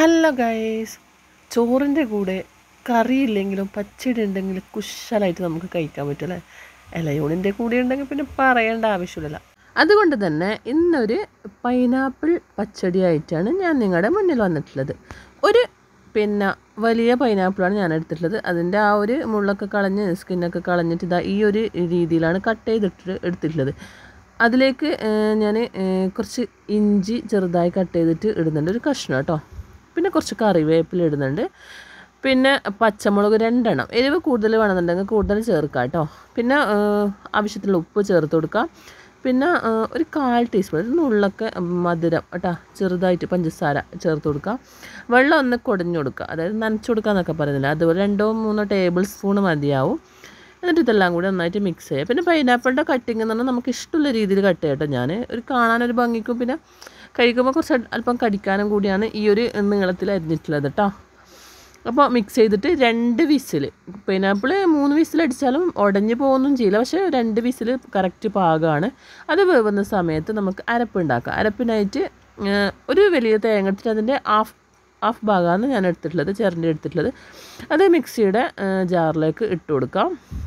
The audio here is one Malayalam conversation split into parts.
ഹലോ ഗൈസ് ചോറിൻ്റെ കൂടെ കറിയില്ലെങ്കിലും പച്ചടി ഉണ്ടെങ്കിൽ കുശലായിട്ട് നമുക്ക് കഴിക്കാൻ പറ്റും അല്ലേ ഇലയൂണിൻ്റെ കൂടെ ഉണ്ടെങ്കിൽ പിന്നെ പറയേണ്ട ആവശ്യമില്ല അതുകൊണ്ട് തന്നെ ഇന്നൊരു പൈനാപ്പിൾ പച്ചടി ആയിട്ടാണ് ഞാൻ നിങ്ങളുടെ മുന്നിൽ വന്നിട്ടുള്ളത് ഒരു പിന്നെ വലിയ പൈനാപ്പിളാണ് ഞാൻ എടുത്തിട്ടുള്ളത് അതിൻ്റെ ആ ഒരു മുള്ളൊക്കെ കളഞ്ഞ് സ്കിന്നൊക്കെ കളഞ്ഞിട്ട് ഇതാ ഈ ഒരു രീതിയിലാണ് കട്ട് ചെയ്തിട്ട് എടുത്തിട്ടുള്ളത് അതിലേക്ക് ഞാൻ കുറച്ച് ഇഞ്ചി ചെറുതായി കട്ട് ചെയ്തിട്ട് ഇടുന്നുണ്ട് ഒരു കഷ്ണം കേട്ടോ പിന്നെ കുറച്ച് കറിവേപ്പില ഇടുന്നുണ്ട് പിന്നെ പച്ചമുളക് രണ്ടെണ്ണം എരിവ് കൂടുതൽ വേണമെന്നുണ്ടെങ്കിൽ കൂടുതൽ ചേർക്കാം കേട്ടോ പിന്നെ ആവശ്യത്തിനുള്ള ഉപ്പ് ചേർത്ത് കൊടുക്കാം പിന്നെ ഒരു കാൽ ടീസ്പൂൺ ഒരു നുള്ളൊക്കെ മധുരം കേട്ടോ ചെറുതായിട്ട് പഞ്ചസാര ചേർത്ത് കൊടുക്കാം വെള്ളം ഒന്ന് കുടഞ്ഞു കൊടുക്കുക അതായത് നനച്ചു കൊടുക്കുക എന്നൊക്കെ പറയുന്നില്ല അതുപോലെ രണ്ടോ മൂന്നോ ടേബിൾ സ്പൂൺ മതിയാവും എന്നിട്ട് ഇതെല്ലാം കൂടി നന്നായിട്ട് മിക്സ് ചെയ്യുക പിന്നെ പൈനാപ്പിളിൻ്റെ കട്ടിങ് എന്ന് പറഞ്ഞാൽ നമുക്ക് ഇഷ്ടമുള്ള രീതിയിൽ കട്ട് ചെയ്യട്ടോ ഞാൻ ഒരു കാണാനൊരു ഭംഗിക്കും പിന്നെ കഴിക്കുമ്പോൾ കുറച്ച് അല്പം കടിക്കാനും കൂടിയാണ് ഈ ഒരു നീളത്തിൽ അരിഞ്ഞിട്ടുള്ളത് കേട്ടോ അപ്പോൾ മിക്സ് ചെയ്തിട്ട് രണ്ട് വിസിൽ പൈനാപ്പിൾ മൂന്ന് വിസിലടിച്ചാലും ഉടഞ്ഞു പോകുന്നൊന്നും ചെയ്യില്ല പക്ഷേ രണ്ട് വിസിൽ കറക്റ്റ് പാകമാണ് അത് വേവുന്ന സമയത്ത് നമുക്ക് അരപ്പുണ്ടാക്കാം അരപ്പിനായിട്ട് ഒരു വലിയ തേങ്ങ എടുത്തിട്ട് അതിൻ്റെ ഹാഫ് ഹാഫ് ഭാഗമാണ് ഞാൻ എടുത്തിട്ടുള്ളത് ചിരണ്ടി എടുത്തിട്ടുള്ളത് അത് മിക്സിയുടെ ജാറിലേക്ക് ഇട്ട് കൊടുക്കാം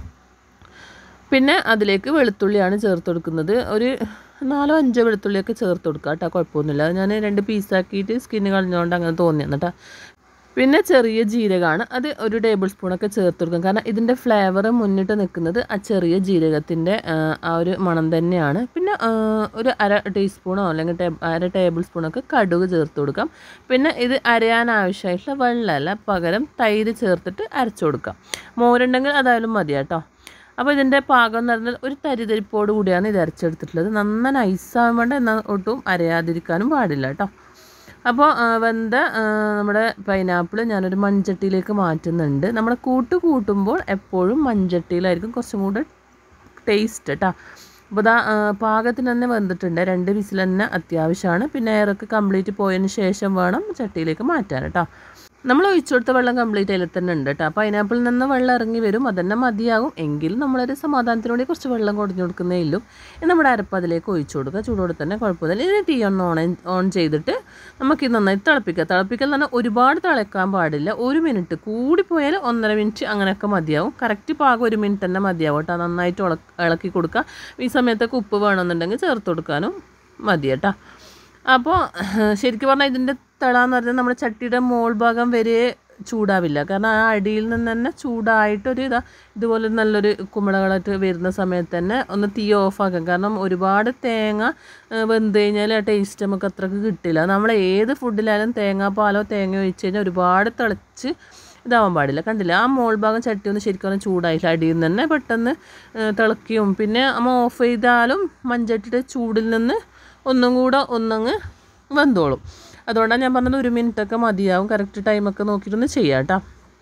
പിന്നെ അതിലേക്ക് വെളുത്തുള്ളിയാണ് ചേർത്ത് കൊടുക്കുന്നത് ഒരു നാലോ അഞ്ചോ വെളുത്തുള്ളിയൊക്കെ ചേർത്ത് കൊടുക്കുക കേട്ടോ കുഴപ്പമൊന്നുമില്ല അത് ഞാൻ രണ്ട് പീസാക്കിയിട്ട് സ്കിന്ന് കളഞ്ഞുകൊണ്ട് അങ്ങനെ തോന്നിയാണ് കേട്ടോ പിന്നെ ചെറിയ ജീരകമാണ് അത് ഒരു ടേബിൾ സ്പൂണൊക്കെ ചേർത്ത് കൊടുക്കും കാരണം ഇതിൻ്റെ ഫ്ലേവർ മുന്നിട്ട് നിൽക്കുന്നത് ആ ചെറിയ ജീരകത്തിൻ്റെ ആ ഒരു മണം തന്നെയാണ് പിന്നെ ഒരു അര ടീസ്പൂണോ അല്ലെങ്കിൽ ടേ അര ടേബിൾ സ്പൂണൊക്കെ കടുക് ചേർത്ത് കൊടുക്കാം പിന്നെ ഇത് അരയാൻ ആവശ്യമായിട്ടുള്ള വെള്ളമല്ല പകരം തൈര് ചേർത്തിട്ട് അരച്ചു കൊടുക്കാം മോരുണ്ടെങ്കിൽ അതായാലും മതി കേട്ടോ അപ്പോൾ ഇതിൻ്റെ പാകം എന്ന് പറഞ്ഞാൽ ഒരു തരിതരിപ്പോട് കൂടിയാണ് ഇത് അരച്ചെടുത്തിട്ടുള്ളത് നന്നായി നൈസാകാൻ വേണ്ട എന്നാൽ ഒട്ടും അരയാതിരിക്കാനും പാടില്ല കേട്ടോ അപ്പോൾ വെന്ത നമ്മുടെ പൈനാപ്പിൾ ഞാനൊരു മൺചട്ടിയിലേക്ക് മാറ്റുന്നുണ്ട് നമ്മുടെ കൂട്ട് കൂട്ടുമ്പോൾ എപ്പോഴും മൺചട്ടിയിലായിരിക്കും കുറച്ചും കൂടെ ടേസ്റ്റ് കേട്ടോ അപ്പോൾ ഇതാ പാകത്തിന് തന്നെ വെന്തിട്ടുണ്ട് രണ്ട് വിസിൽ തന്നെ അത്യാവശ്യമാണ് പിന്നെ എയറൊക്കെ കംപ്ലീറ്റ് പോയതിന് ശേഷം വേണം ചട്ടിയിലേക്ക് മാറ്റാൻ കേട്ടോ നമ്മൾ ഒഴിച്ചു കൊടുത്ത വെള്ളം കംപ്ലീറ്റ് അതിൽ തന്നെ ഉണ്ട് കേട്ടോ പൈനാപ്പിളിൽ നിന്ന് വെള്ളം ഇറങ്ങി വരും അതന്നെ മതിയാകും എങ്കിലും നമ്മളൊരു സമാധാനത്തിനോടെ കുറച്ച് വെള്ളം കൊടുഞ്ഞു കൊടുക്കുന്നേ ഇല്ലു നമ്മുടെ അരപ്പ് അതിലേക്ക് ഒഴിച്ചു കൊടുക്കുക ചൂടോടെ തന്നെ കുഴപ്പമില്ല ഇനി തീ ഒന്ന് ഓൺ ഓൺ ചെയ്തിട്ട് നമുക്ക് ഇത് നന്നായി തിളപ്പിക്കുക തിളപ്പിക്കൽ എന്ന് പറഞ്ഞാൽ ഒരുപാട് തിളക്കാൻ പാടില്ല ഒരു മിനിറ്റ് കൂടിപ്പോയാൽ ഒന്നര മിനിറ്റ് അങ്ങനെയൊക്കെ മതിയാവും കറക്റ്റ് പാകം ഒരു മിനിറ്റ് തന്നെ മതിയാവും കേട്ടോ നന്നായിട്ട് ഇളക്കി കൊടുക്കുക ഈ സമയത്തൊക്കെ ഉപ്പ് വേണമെന്നുണ്ടെങ്കിൽ ചേർത്ത് കൊടുക്കാനും മതി കേട്ടോ അപ്പോൾ ശരിക്കും പറഞ്ഞാൽ ഇതിൻ്റെ തിള എന്ന് പറഞ്ഞാൽ നമ്മുടെ ചട്ടിയുടെ മോൾ ഭാഗം വരെ ചൂടാവില്ല കാരണം ആ അടിയിൽ നിന്ന് തന്നെ ചൂടായിട്ടൊരു ഇതാ ഇതുപോലെ നല്ലൊരു കുമ്പളകളായിട്ട് വരുന്ന സമയത്ത് തന്നെ ഒന്ന് തീ ഓഫാക്കാം കാരണം ഒരുപാട് തേങ്ങ വെന്ത് കഴിഞ്ഞാൽ ആ ടേസ്റ്റ് നമുക്ക് അത്രക്ക് കിട്ടില്ല നമ്മൾ ഏത് ഫുഡിലായാലും തേങ്ങാപ്പാലോ തേങ്ങ ഒഴിച്ച് കഴിഞ്ഞാൽ ഒരുപാട് തിളച്ച് ഇതാവാൻ പാടില്ല കണ്ടില്ല ആ മോൾ ഭാഗം ചട്ടി ഒന്ന് ശരിക്കും പറഞ്ഞാൽ ചൂടായില്ല അടിയിൽ നിന്ന് തന്നെ പെട്ടെന്ന് തിളയ്ക്കും പിന്നെ നമ്മൾ ഓഫ് ചെയ്താലും മൺചട്ടിയുടെ ചൂടിൽ നിന്ന് ഒന്നും കൂടെ ഒന്നങ്ങ് വെന്തോളും അതുകൊണ്ടാണ് ഞാൻ പറഞ്ഞത് ഒരു മിനിറ്റൊക്കെ മതിയാവും കറക്റ്റ് ടൈമൊക്കെ നോക്കിയിട്ടൊന്ന് ചെയ്യാം കേട്ടോ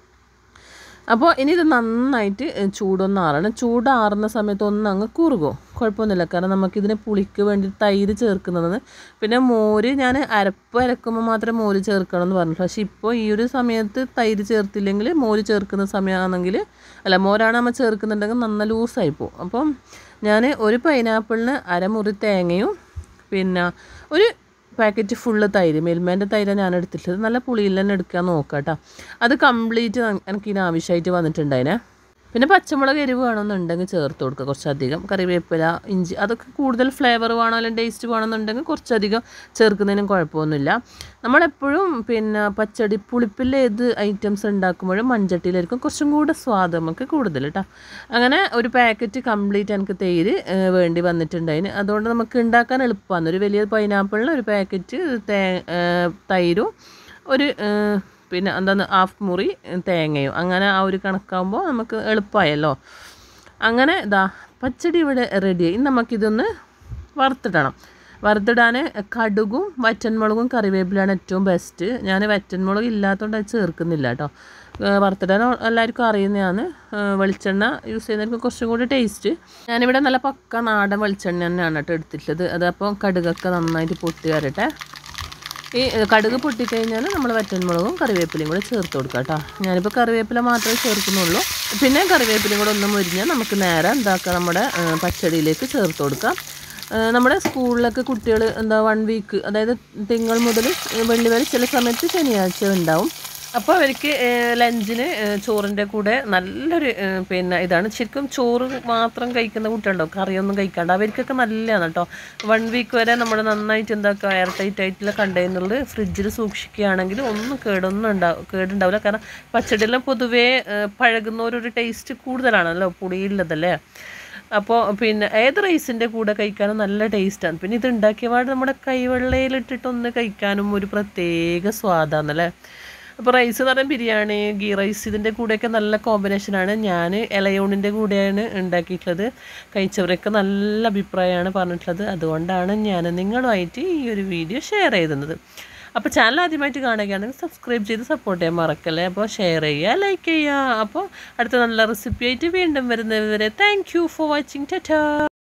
അപ്പോൾ ഇനി ഇത് നന്നായിട്ട് ചൂടൊന്ന് ആറണം ചൂടാറുന്ന സമയത്ത് ഒന്ന് അങ്ങ് കുറുകും കുഴപ്പമൊന്നുമില്ല കാരണം നമുക്കിതിന് പുളിക്ക് വേണ്ടി തൈര് ചേർക്കുന്നതെന്ന് പിന്നെ മോര് ഞാൻ അരപ്പ് അരക്കുമ്പോൾ മാത്രമേ മോര് ചേർക്കണം എന്ന് പറഞ്ഞു പക്ഷേ ഇപ്പോൾ ഈ ഒരു സമയത്ത് തൈര് ചേർത്തില്ലെങ്കിൽ മോര് ചേർക്കുന്ന സമയമാണെങ്കിൽ അല്ല മോരാണ് നമ്മൾ ചേർക്കുന്നുണ്ടെങ്കിൽ നന്ന ലൂസായി പോകും അപ്പം ഞാൻ ഒരു പൈനാപ്പിളിന് അരമുറി തേങ്ങയും പിന്നെ ഒരു പാക്കറ്റ് ഫുള്ള് തൈര് മിൽമേൻ്റെ തൈര് ഞാൻ എടുത്തിട്ടുള്ളത് നല്ല പുളിയിൽ തന്നെ എടുക്കാൻ നോക്കാം കേട്ടോ അത് കംപ്ലീറ്റ് എനിക്ക് ഇതിന് ആവശ്യമായിട്ട് വന്നിട്ടുണ്ടായിനെ പിന്നെ പച്ചമുളക് എരിവ് വേണമെന്നുണ്ടെങ്കിൽ ചേർത്ത് കൊടുക്കുക കുറച്ചധികം കറിവേപ്പില ഇഞ്ചി അതൊക്കെ കൂടുതൽ ഫ്ലേവർ വേണോ അല്ലെങ്കിൽ ടേസ്റ്റ് വേണമെന്നുണ്ടെങ്കിൽ കുറച്ചധികം ചേർക്കുന്നതിനും കുഴപ്പമൊന്നുമില്ല നമ്മളെപ്പോഴും പിന്നെ പച്ചടി പുളിപ്പിൽ ഏത് ഐറ്റംസ് ഉണ്ടാക്കുമ്പോഴും മൺചട്ടിയിലായിരിക്കും കുറച്ചും കൂടെ സ്വാദ് നമുക്ക് കൂടുതൽ കേട്ടോ അങ്ങനെ ഒരു പാക്കറ്റ് കംപ്ലീറ്റ് എനിക്ക് തൈര് വേണ്ടി വന്നിട്ടുണ്ടായിന് അതുകൊണ്ട് നമുക്ക് ഉണ്ടാക്കാൻ എളുപ്പമാണ് ഒരു വലിയ പൈനാപ്പിളിന് ഒരു പാക്കറ്റ് തേ തൈരും ഒരു പിന്നെ എന്താണ് ഹാഫ് മുറി തേങ്ങയും അങ്ങനെ ആ ഒരു കണക്കാകുമ്പോൾ നമുക്ക് എളുപ്പമായല്ലോ അങ്ങനെ ഇതാ പച്ചടി ഇവിടെ റെഡിയായി നമുക്കിതൊന്ന് വറുത്തിടണം വറുത്തിടാൻ കടുകും വറ്റൻമുളകും കറിവേപ്പിലാണ് ഏറ്റവും ബെസ്റ്റ് ഞാൻ വറ്റൻമുളക് ഇല്ലാത്തതുകൊണ്ട് അത് ചേർക്കുന്നില്ല കേട്ടോ വറുത്തിടാൻ എല്ലാവർക്കും അറിയുന്നതാണ് വെളിച്ചെണ്ണ യൂസ് ചെയ്യുന്നവർക്ക് കുറച്ചും കൂടി ടേസ്റ്റ് ഞാനിവിടെ നല്ല പക്ക നാടൻ വെളിച്ചെണ്ണ തന്നെയാണ് കേട്ടോ എടുത്തിട്ടുള്ളത് അതപ്പോൾ കടുകൊക്കെ നന്നായിട്ട് പൊട്ടി വരട്ടെ ഈ കടുക് പൊട്ടിക്കഴിഞ്ഞാൽ നമ്മൾ വറ്റൻമുളകും കറിവേപ്പിലയും കൂടെ ചേർത്ത് കൊടുക്കുക കേട്ടോ ഞാനിപ്പോൾ കറിവേപ്പില മാത്രമേ ചേർക്കുന്നുള്ളൂ പിന്നെ കറിവേപ്പിലയും കൂടെ ഒന്ന് മുരിഞ്ഞാൽ നമുക്ക് നേരെ എന്താക്കാം നമ്മുടെ പച്ചടിയിലേക്ക് ചേർത്ത് കൊടുക്കാം ഏഹ് നമ്മുടെ സ്കൂളിലൊക്കെ കുട്ടികൾ എന്താ വൺ വീക്ക് അതായത് തിങ്കൾ മുതൽ വെള്ളി വരെ ചില സമയത്ത് ശനിയാഴ്ച ഉണ്ടാവും അപ്പോൾ അവർക്ക് ലഞ്ചിന് ചോറിൻ്റെ കൂടെ നല്ലൊരു ഏഹ് പിന്നെ ഇതാണ് ശരിക്കും ചോറ് മാത്രം കഴിക്കുന്ന കുട്ടികളുണ്ടാവും കറിയൊന്നും കഴിക്കാണ്ട് അവർക്കൊക്കെ നല്ലതാണ് കേട്ടോ വൺ വീക്ക് വരെ നമ്മൾ നന്നായിട്ട് എന്താക്കുക എയർ ടൈറ്റ് ആയിട്ടുള്ള കണ്ടെയ്നറിൽ ഫ്രിഡ്ജിൽ സൂക്ഷിക്കുകയാണെങ്കിൽ ഒന്നും കേടൊന്നും ഉണ്ടാവും കേടുണ്ടാവില്ല കാരണം പച്ചടിയെല്ലാം പൊതുവേ ഏഹ് പഴകുന്നവരൊരു ടേസ്റ്റ് കൂടുതലാണല്ലോ പുളിയുള്ളതല്ലേ അപ്പോൾ പിന്നെ ഏത് റൈസിൻ്റെ കൂടെ കഴിക്കാനും നല്ല ടേസ്റ്റാണ് പിന്നെ ഇത് ഉണ്ടാക്കിയ പാട് നമ്മുടെ കൈവെള്ളയിലിട്ടിട്ടൊന്ന് കഴിക്കാനും ഒരു പ്രത്യേക സ്വാദാണല്ലേ അപ്പോൾ റൈസ് എന്ന് പറഞ്ഞാൽ ബിരിയാണി ഗീ റൈസ് ഇതിൻ്റെ കൂടെയൊക്കെ നല്ല കോമ്പിനേഷനാണ് ഞാൻ ഇലയൂണിൻ്റെ കൂടെയാണ് ഉണ്ടാക്കിയിട്ടുള്ളത് കഴിച്ചവരൊക്കെ നല്ല അഭിപ്രായമാണ് പറഞ്ഞിട്ടുള്ളത് അതുകൊണ്ടാണ് ഞാൻ നിങ്ങളുമായിട്ട് ഈ ഒരു വീഡിയോ ഷെയർ ചെയ്തുന്നത് അപ്പോൾ ചാനൽ ആദ്യമായിട്ട് കാണുകയാണെങ്കിൽ സബ്സ്ക്രൈബ് ചെയ്ത് സപ്പോർട്ട് ചെയ്യാൻ മറക്കല്ലേ അപ്പോൾ ഷെയർ ചെയ്യുക ലൈക്ക് ചെയ്യുക അപ്പോൾ അടുത്ത നല്ല റെസിപ്പി ആയിട്ട് വീണ്ടും വരുന്നവരെ thank you for watching Tata